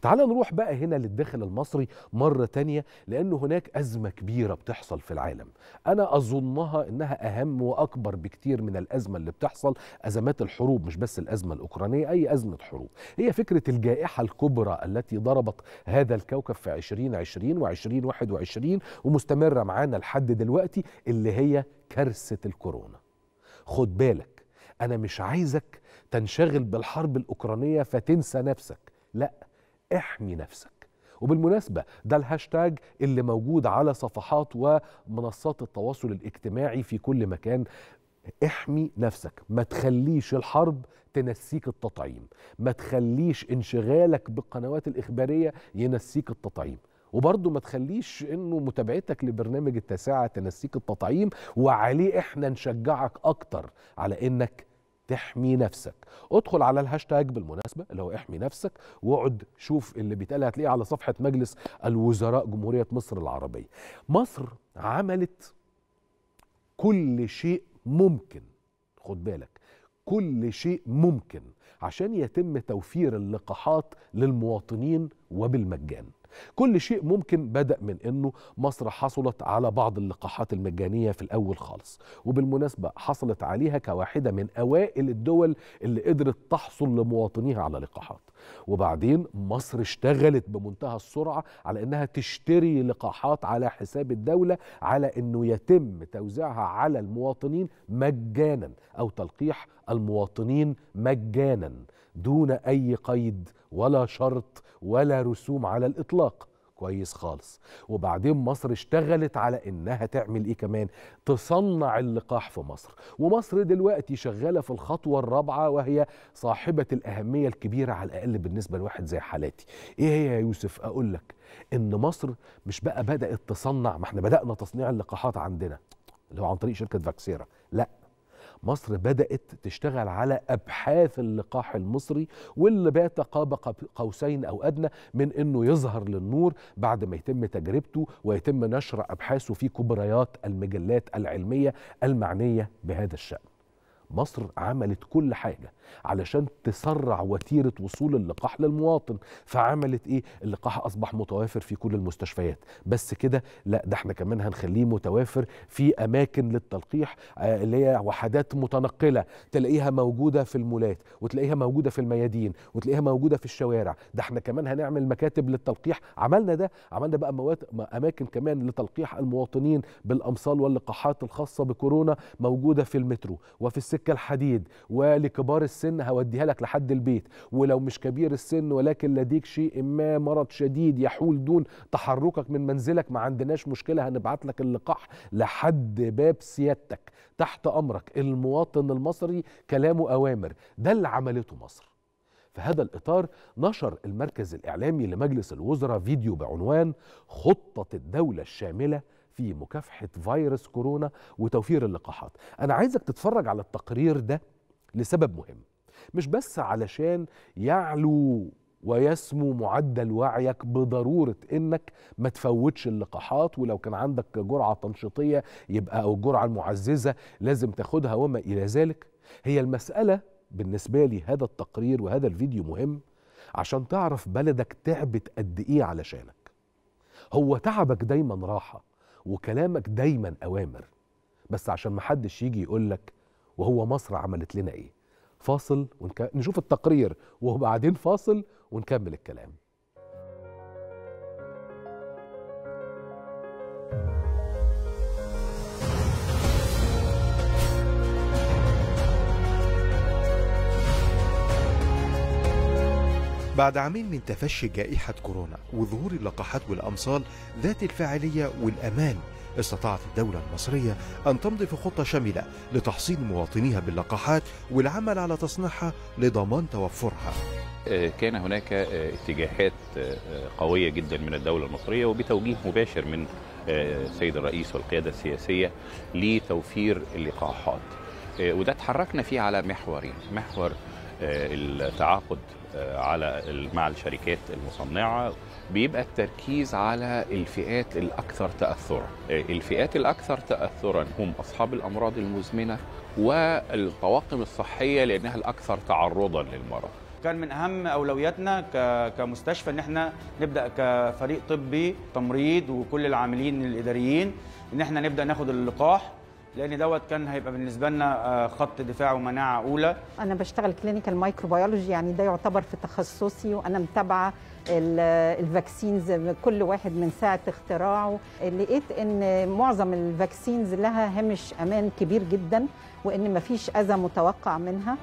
تعال نروح بقى هنا للداخل المصري مرة تانية لأن هناك أزمة كبيرة بتحصل في العالم أنا أظنها إنها أهم وأكبر بكتير من الأزمة اللي بتحصل أزمات الحروب مش بس الأزمة الأوكرانية أي أزمة حروب هي فكرة الجائحة الكبرى التي ضربت هذا الكوكب في 2020 و2021 ومستمرة معانا لحد دلوقتي اللي هي كارثة الكورونا خد بالك أنا مش عايزك تنشغل بالحرب الأوكرانية فتنسى نفسك لا احمي نفسك وبالمناسبة ده الهاشتاج اللي موجود على صفحات ومنصات التواصل الاجتماعي في كل مكان احمي نفسك ما تخليش الحرب تنسيك التطعيم ما تخليش انشغالك بالقنوات الإخبارية ينسيك التطعيم وبرضه ما تخليش انه متابعتك لبرنامج التاسعة تنسيك التطعيم وعليه احنا نشجعك اكتر على انك تحمي نفسك ادخل على الهاشتاج بالمناسبة اللي هو احمي نفسك واقعد شوف اللي بيتقال هتلاقيه على صفحة مجلس الوزراء جمهورية مصر العربية مصر عملت كل شيء ممكن خد بالك كل شيء ممكن عشان يتم توفير اللقاحات للمواطنين وبالمجان كل شيء ممكن بدأ من أنه مصر حصلت على بعض اللقاحات المجانية في الأول خالص وبالمناسبة حصلت عليها كواحدة من أوائل الدول اللي قدرت تحصل لمواطنيها على لقاحات وبعدين مصر اشتغلت بمنتهى السرعة على أنها تشتري لقاحات على حساب الدولة على أنه يتم توزيعها على المواطنين مجانا أو تلقيح المواطنين مجانا دون أي قيد ولا شرط ولا رسوم على الإطلاق كويس خالص وبعدين مصر اشتغلت على انها تعمل ايه كمان تصنع اللقاح في مصر ومصر دلوقتي شغاله في الخطوه الرابعه وهي صاحبه الاهميه الكبيره على الاقل بالنسبه لواحد زي حالاتي ايه هي يا يوسف اقول لك ان مصر مش بقى بدات تصنع ما احنا بدانا تصنيع اللقاحات عندنا اللي هو عن طريق شركه فاكسيرا لا مصر بدأت تشتغل على أبحاث اللقاح المصري واللي بات قاب قوسين أو أدنى من أنه يظهر للنور بعد ما يتم تجربته ويتم نشر أبحاثه في كبريات المجلات العلمية المعنية بهذا الشأن مصر عملت كل حاجة علشان تسرع وتيرة وصول اللقاح للمواطن فعملت ايه اللقاح اصبح متوافر في كل المستشفيات بس كده لا ده احنا كمان هنخليه متوافر في اماكن للتلقيح آه اللي هي وحدات متنقلة تلاقيها موجودة في المولات وتلاقيها موجودة في الميادين وتلاقيها موجودة في الشوارع ده احنا كمان هنعمل مكاتب للتلقيح عملنا ده عملنا بقى مواد اماكن كمان لتلقيح المواطنين بالامصال واللقاحات الخاصة بكورونا موجودة في المترو وفي السكة الحديد ولكبار السن هوديها لك لحد البيت ولو مش كبير السن ولكن لديك شيء ما مرض شديد يحول دون تحركك من منزلك ما عندناش مشكلة هنبعت لك اللقاح لحد باب سيادتك تحت أمرك المواطن المصري كلامه أوامر ده اللي عملته مصر في هذا الإطار نشر المركز الإعلامي لمجلس الوزراء فيديو بعنوان خطة الدولة الشاملة في مكافحة فيروس كورونا وتوفير اللقاحات أنا عايزك تتفرج على التقرير ده لسبب مهم مش بس علشان يعلو ويسمو معدل وعيك بضرورة انك ما تفوتش اللقاحات ولو كان عندك جرعة تنشيطية يبقى او الجرعة المعززة لازم تاخدها وما الى ذلك هي المسألة بالنسبة لي هذا التقرير وهذا الفيديو مهم عشان تعرف بلدك تعبت قد ايه علشانك هو تعبك دايما راحة وكلامك دايما اوامر بس عشان محدش يجي يقولك وهو مصر عملت لنا ايه فاصل ونك... نشوف التقرير وبعدين فاصل ونكمل الكلام بعد عامين من تفشي جائحة كورونا وظهور اللقاحات والأمصال ذات الفاعلية والأمان استطاعت الدولة المصرية أن تمضي في خطة شاملة لتحصين مواطنيها باللقاحات والعمل على تصنيعها لضمان توفرها كان هناك اتجاهات قوية جدا من الدولة المصرية وبتوجيه مباشر من السيد الرئيس والقيادة السياسية لتوفير اللقاحات وده تحركنا فيه على محورين محور التعاقد على مع الشركات المصنعه بيبقى التركيز على الفئات الاكثر تاثرا الفئات الاكثر تاثرا هم اصحاب الامراض المزمنه والطواقم الصحيه لانها الاكثر تعرضا للمرض كان من اهم اولوياتنا ك- كمستشفى ان احنا نبدا كفريق طبي تمريض وكل العاملين الاداريين ان احنا نبدا ناخد اللقاح لان دوت كان هيبقى بالنسبه لنا آه، خط دفاع ومناعه اولى انا بشتغل كلينيكال مايكروبيولوجي يعني ده يعتبر في تخصصي وانا متابعه ال- الفاكسينز كل واحد من ساعه اختراعه لقيت ان معظم الفاكسينز لها هامش امان كبير جدا وان مفيش اذى متوقع منها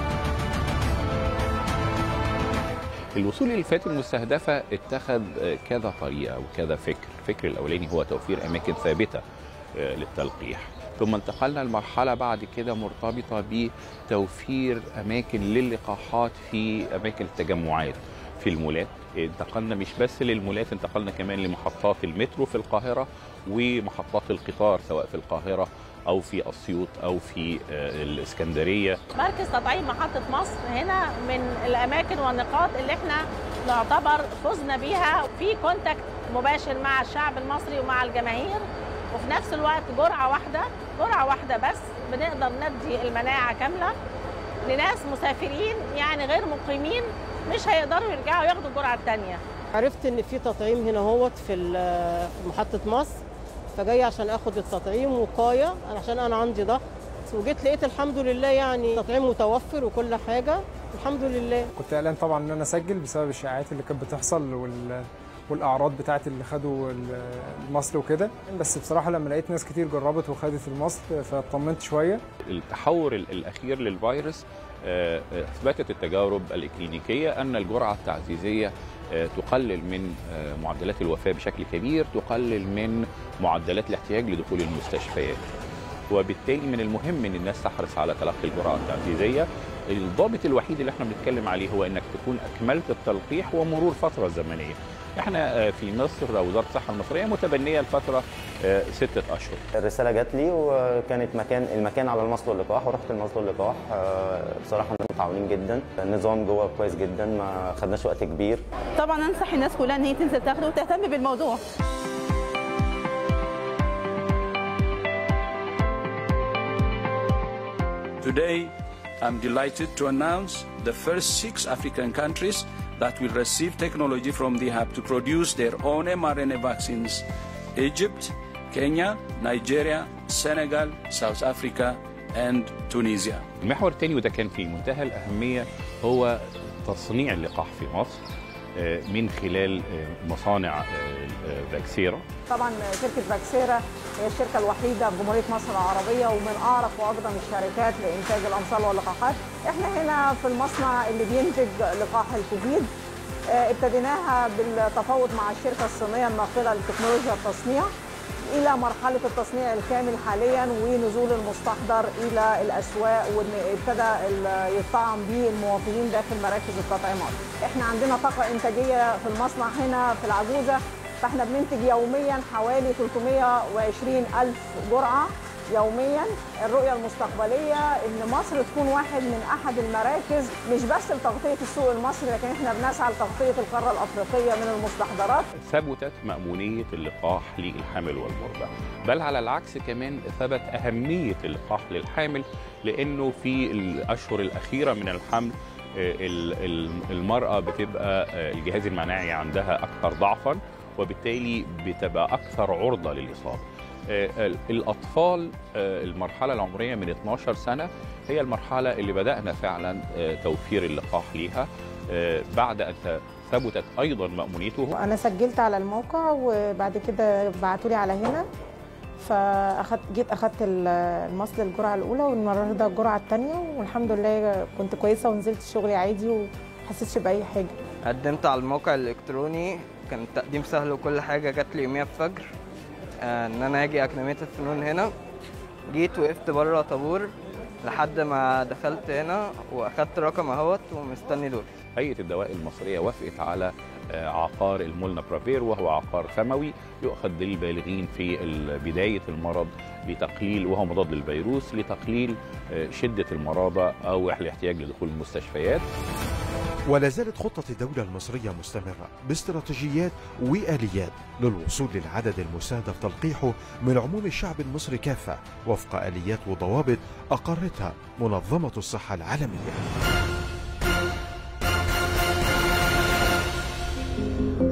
الوصول للفئات المستهدفة اتخذ آه، كذا طريقة وكذا فكر الفكر الأولاني هو توفير أماكن ثابتة آه، للتلقيح ثم انتقلنا لمرحلة بعد كده مرتبطة بتوفير أماكن للقاحات في أماكن التجمعات في المولات انتقلنا مش بس للمولات انتقلنا كمان لمحطات المترو في القاهرة ومحطات القطار سواء في القاهرة أو في أسيوط أو في آه، الإسكندرية مركز تطعيم محطة مصر هنا من الأماكن والنقاط اللي احنا نعتبر فزنا بيها في كونتاكت مباشر مع الشعب المصري ومع الجماهير وفي نفس الوقت جرعة واحدة جرعة واحدة بس بنقدر ندي المناعة كاملة لناس مسافرين يعني غير مقيمين مش هيقدروا يرجعوا ياخدوا الجرعة الثانية عرفت ان في تطعيم هنا هوت في ال- في محطه مصر فجاي عشان اخد التطعيم وقايه عشان انا عندي ضغط وجيت لقيت الحمد لله يعني تطعيم متوفر وكل حاجه الحمد لله كنت قلقان طبعا ان انا اسجل بسبب الشائعات اللي كانت بتحصل وال والاعراض بتاعت اللي خدوا ال- المصل وكده بس بصراحه لما لقيت ناس كتير جربت وخدت المصل فاطمنت شويه التحور ال- الأخير للفيروس آه، آه، أثبتت التجارب الإكلينيكية أن الجرعة التعزيزية آه، تقلل من آه، معدلات الوفاة بشكل كبير تقلل من معدلات الاحتياج لدخول المستشفيات وبالتالي من المهم ان الناس تحرص على تلقي الجرعه التعزيزيه الضابط الوحيد اللي احنا بنتكلم عليه هو انك تكون اكملت التلقيح ومرور فتره زمنيه احنا آه، في مصر او وزاره الصحه المصريه متبنيه الفتره آه، ستة اشهر الرسالة جات لي وكانت مكان المكان على المصل واللقاح ورحت المصل واللقاح آه، بصراحة متعاونين جدا النظام جوه كويس جدا ما خدناش وقت كبير طبعا انصح الناس كلها ان هي تنزل تاخده وتهتم بالموضوع Today, I'm delighted to announce the first six African countries that will receive technology from the hub to produce their own mRNA vaccines Egypt, Kenya, Nigeria, Senegal, South Africa, and Tunisia. المحور الثاني وده كان في منتهى الاهميه هو تصنيع اللقاح في مصر آه، من خلال آه، مصانع آه، آه، فاكسيرا طبعا شركه فاكسيرا هي الشركه الوحيده في جمهوريه مصر العربيه ومن اعرف واقدم الشركات لانتاج الامصال واللقاحات احنا هنا في المصنع اللي بينتج لقاح الكوفيد آه، ابتديناها بالتفاوض مع الشركه الصينيه الناقله لتكنولوجيا التصنيع الى مرحله التصنيع الكامل حاليا ونزول المستحضر الى الاسواق وابتدى ال- يطعم به المواطنين داخل مراكز التطعيمات. احنا عندنا طاقه انتاجيه في المصنع هنا في العجوزه فاحنا بننتج يوميا حوالي 320 الف جرعه يوميا الرؤيه المستقبليه ان مصر تكون واحد من احد المراكز مش بس لتغطيه السوق المصري لكن احنا بنسعى لتغطيه القاره الافريقيه من المستحضرات ثبتت مأمونية اللقاح للحامل والمرضع بل على العكس كمان ثبت أهمية اللقاح للحامل لأنه في الأشهر الأخيرة من الحمل آه، ال- ال- المرأة بتبقى آه، الجهاز المناعي عندها أكثر ضعفا وبالتالي بتبقى أكثر عرضة للإصابة آه، ال- الأطفال آه، المرحلة العمرية من 12 سنة هي المرحلة اللي بدأنا فعلا آه، توفير اللقاح ليها آه، بعد أن ت- ثبتت أيضا مأمونيته انا سجلت على الموقع وبعد كده بعتوا لي على هنا فاخدت جيت اخدت ال- المصل الجرعه الاولى والنهارده الجرعه الثانيه والحمد لله كنت كويسه ونزلت شغلي عادي ومحسيتش باي حاجه قدمت على الموقع الالكتروني كان التقديم سهل وكل حاجه جات لي يوميها الفجر آه، ان انا اجي اكاديميه الفنون هنا جيت وقفت بره طابور لحد ما دخلت هنا واخدت رقم اهوت ومستني دوري هيئة الدواء المصرية وافقت على آه، عقار المولنا برافير وهو عقار فموي يؤخذ للبالغين في ال- بداية المرض لتقليل وهو مضاد للفيروس لتقليل آه، شدة المرضى أو الاحتياج لدخول المستشفيات ولا زالت خطة الدولة المصرية مستمرة باستراتيجيات وآليات للوصول للعدد المستهدف تلقيحه من عموم الشعب المصري كافة وفق آليات وضوابط أقرتها منظمة الصحة العالمية العالم